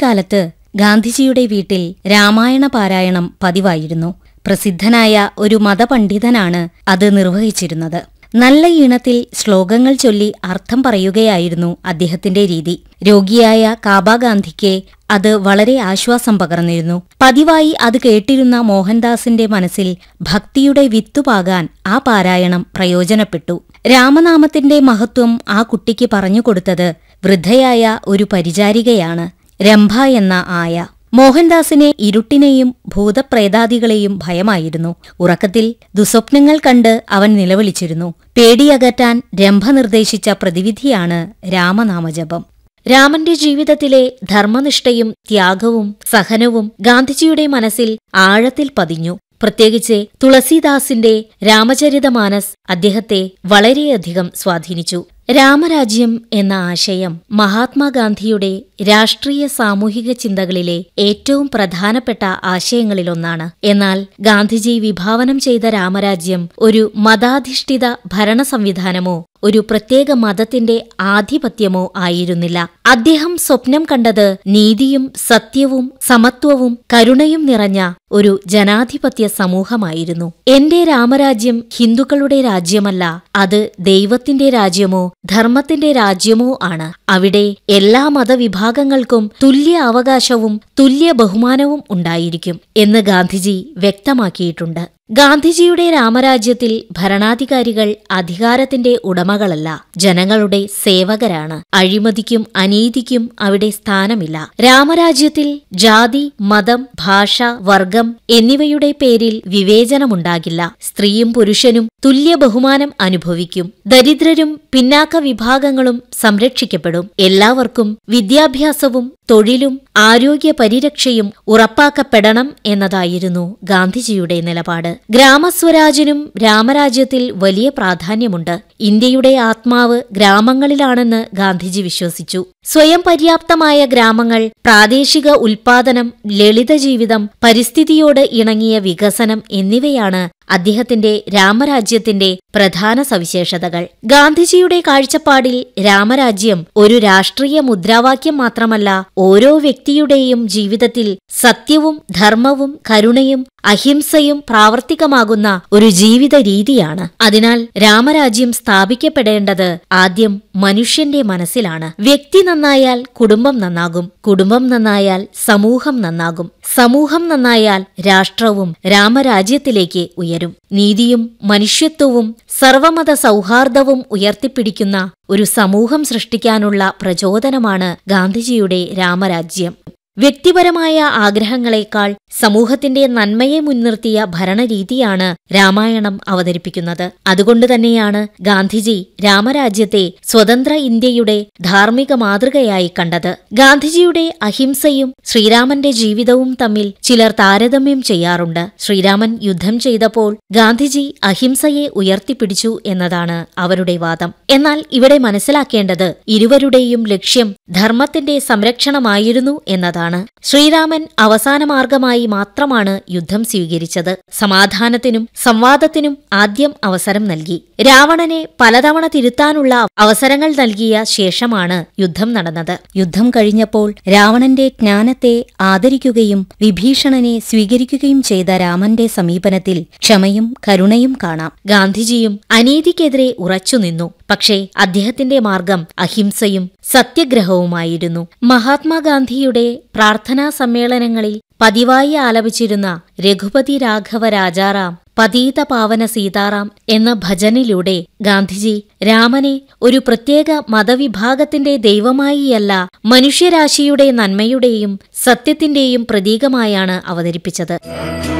കുട്ടിക്കാലത്ത് ഗാന്ധിജിയുടെ വീട്ടിൽ രാമായണ പാരായണം പതിവായിരുന്നു പ്രസിദ്ധനായ ഒരു മതപണ്ഡിതനാണ് അത് നിർവഹിച്ചിരുന്നത് നല്ല ഈണത്തിൽ ശ്ലോകങ്ങൾ ചൊല്ലി അർത്ഥം പറയുകയായിരുന്നു അദ്ദേഹത്തിന്റെ രീതി രോഗിയായ കാബ ഗാന്ധിക്ക് അത് വളരെ ആശ്വാസം പകർന്നിരുന്നു പതിവായി അത് കേട്ടിരുന്ന മോഹൻദാസിന്റെ മനസ്സിൽ ഭക്തിയുടെ വിത്തുപാകാൻ ആ പാരായണം പ്രയോജനപ്പെട്ടു രാമനാമത്തിന്റെ മഹത്വം ആ കുട്ടിക്ക് പറഞ്ഞുകൊടുത്തത് വൃദ്ധയായ ഒരു പരിചാരികയാണ് രംഭ എന്ന ആയ മോഹൻദാസിനെ ഇരുട്ടിനെയും ഭൂതപ്രേതാദികളെയും ഭയമായിരുന്നു ഉറക്കത്തിൽ ദുസ്വപ്നങ്ങൾ കണ്ട് അവൻ നിലവിളിച്ചിരുന്നു പേടിയകറ്റാൻ രംഭ നിർദ്ദേശിച്ച പ്രതിവിധിയാണ് രാമനാമജപം രാമന്റെ ജീവിതത്തിലെ ധർമ്മനിഷ്ഠയും ത്യാഗവും സഹനവും ഗാന്ധിജിയുടെ മനസ്സിൽ ആഴത്തിൽ പതിഞ്ഞു പ്രത്യേകിച്ച് തുളസീദാസിന്റെ രാമചരിതമാനസ് അദ്ദേഹത്തെ വളരെയധികം സ്വാധീനിച്ചു രാമരാജ്യം എന്ന ആശയം മഹാത്മാഗാന്ധിയുടെ രാഷ്ട്രീയ സാമൂഹിക ചിന്തകളിലെ ഏറ്റവും പ്രധാനപ്പെട്ട ആശയങ്ങളിലൊന്നാണ് എന്നാൽ ഗാന്ധിജി വിഭാവനം ചെയ്ത രാമരാജ്യം ഒരു മതാധിഷ്ഠിത ഭരണ സംവിധാനമോ ഒരു പ്രത്യേക മതത്തിന്റെ ആധിപത്യമോ ആയിരുന്നില്ല അദ്ദേഹം സ്വപ്നം കണ്ടത് നീതിയും സത്യവും സമത്വവും കരുണയും നിറഞ്ഞ ഒരു ജനാധിപത്യ സമൂഹമായിരുന്നു എന്റെ രാമരാജ്യം ഹിന്ദുക്കളുടെ രാജ്യമല്ല അത് ദൈവത്തിന്റെ രാജ്യമോ ധർമ്മത്തിന്റെ രാജ്യമോ ആണ് അവിടെ എല്ലാ മതവിഭാഗങ്ങൾക്കും തുല്യ അവകാശവും തുല്യ ബഹുമാനവും ഉണ്ടായിരിക്കും എന്ന് ഗാന്ധിജി വ്യക്തമാക്കിയിട്ടുണ്ട് ഗാന്ധിജിയുടെ രാമരാജ്യത്തിൽ ഭരണാധികാരികൾ അധികാരത്തിന്റെ ഉടമകളല്ല ജനങ്ങളുടെ സേവകരാണ് അഴിമതിക്കും അനീതിക്കും അവിടെ സ്ഥാനമില്ല രാമരാജ്യത്തിൽ ജാതി മതം ഭാഷ വർഗം എന്നിവയുടെ പേരിൽ വിവേചനമുണ്ടാകില്ല സ്ത്രീയും പുരുഷനും തുല്യ ബഹുമാനം അനുഭവിക്കും ദരിദ്രരും പിന്നാക്ക വിഭാഗങ്ങളും സംരക്ഷിക്കപ്പെടും എല്ലാവർക്കും വിദ്യാഭ്യാസവും തൊഴിലും ആരോഗ്യ പരിരക്ഷയും ഉറപ്പാക്കപ്പെടണം എന്നതായിരുന്നു ഗാന്ധിജിയുടെ നിലപാട് ഗ്രാമസ്വരാജിനും രാമരാജ്യത്തിൽ വലിയ പ്രാധാന്യമുണ്ട് ഇന്ത്യയുടെ ആത്മാവ് ഗ്രാമങ്ങളിലാണെന്ന് ഗാന്ധിജി വിശ്വസിച്ചു സ്വയം പര്യാപ്തമായ ഗ്രാമങ്ങൾ പ്രാദേശിക ഉൽപാദനം ലളിത ജീവിതം പരിസ്ഥിതിയോട് ഇണങ്ങിയ വികസനം എന്നിവയാണ് അദ്ദേഹത്തിന്റെ രാമരാജ്യത്തിന്റെ പ്രധാന സവിശേഷതകൾ ഗാന്ധിജിയുടെ കാഴ്ചപ്പാടിൽ രാമരാജ്യം ഒരു രാഷ്ട്രീയ മുദ്രാവാക്യം മാത്രമല്ല ഓരോ വ്യക്തിയുടെയും ജീവിതത്തിൽ സത്യവും ധർമ്മവും കരുണയും അഹിംസയും പ്രാവർത്തികമാകുന്ന ഒരു ജീവിത രീതിയാണ് അതിനാൽ രാമരാജ്യം സ്ഥാപിക്കപ്പെടേണ്ടത് ആദ്യം മനുഷ്യന്റെ മനസ്സിലാണ് വ്യക്തി നന്നായാൽ കുടുംബം നന്നാകും കുടുംബം നന്നായാൽ സമൂഹം നന്നാകും സമൂഹം നന്നായാൽ രാഷ്ട്രവും രാമരാജ്യത്തിലേക്ക് ഉയരും നീതിയും മനുഷ്യത്വവും സർവമത സൗഹാർദ്ദവും ഉയർത്തിപ്പിടിക്കുന്ന ഒരു സമൂഹം സൃഷ്ടിക്കാനുള്ള പ്രചോദനമാണ് ഗാന്ധിജിയുടെ രാമരാജ്യം വ്യക്തിപരമായ ആഗ്രഹങ്ങളെക്കാൾ സമൂഹത്തിന്റെ നന്മയെ മുൻനിർത്തിയ ഭരണരീതിയാണ് രാമായണം അവതരിപ്പിക്കുന്നത് അതുകൊണ്ട് തന്നെയാണ് ഗാന്ധിജി രാമരാജ്യത്തെ സ്വതന്ത്ര ഇന്ത്യയുടെ ധാർമ്മിക മാതൃകയായി കണ്ടത് ഗാന്ധിജിയുടെ അഹിംസയും ശ്രീരാമന്റെ ജീവിതവും തമ്മിൽ ചിലർ താരതമ്യം ചെയ്യാറുണ്ട് ശ്രീരാമൻ യുദ്ധം ചെയ്തപ്പോൾ ഗാന്ധിജി അഹിംസയെ ഉയർത്തിപ്പിടിച്ചു എന്നതാണ് അവരുടെ വാദം എന്നാൽ ഇവിടെ മനസ്സിലാക്കേണ്ടത് ഇരുവരുടെയും ലക്ഷ്യം ധർമ്മത്തിന്റെ സംരക്ഷണമായിരുന്നു എന്നതാണ് ശ്രീരാമൻ അവസാന മാർഗമായി മാത്രമാണ് യുദ്ധം സ്വീകരിച്ചത് സമാധാനത്തിനും സംവാദത്തിനും ആദ്യം അവസരം നൽകി രാവണനെ പലതവണ തിരുത്താനുള്ള അവസരങ്ങൾ നൽകിയ ശേഷമാണ് യുദ്ധം നടന്നത് യുദ്ധം കഴിഞ്ഞപ്പോൾ രാവണന്റെ ജ്ഞാനത്തെ ആദരിക്കുകയും വിഭീഷണനെ സ്വീകരിക്കുകയും ചെയ്ത രാമന്റെ സമീപനത്തിൽ ക്ഷമയും കരുണയും കാണാം ഗാന്ധിജിയും അനീതിക്കെതിരെ ഉറച്ചുനിന്നു പക്ഷേ അദ്ദേഹത്തിന്റെ മാർഗം അഹിംസയും സത്യഗ്രഹവുമായിരുന്നു മഹാത്മാഗാന്ധിയുടെ പ്രാർത്ഥനാ സമ്മേളനങ്ങളിൽ പതിവായി ആലപിച്ചിരുന്ന രഘുപതി രാഘവ രാജാറാം പതീത പാവന സീതാറാം എന്ന ഭജനിലൂടെ ഗാന്ധിജി രാമനെ ഒരു പ്രത്യേക മതവിഭാഗത്തിന്റെ ദൈവമായിയല്ല മനുഷ്യരാശിയുടെ നന്മയുടെയും സത്യത്തിന്റെയും പ്രതീകമായാണ് അവതരിപ്പിച്ചത്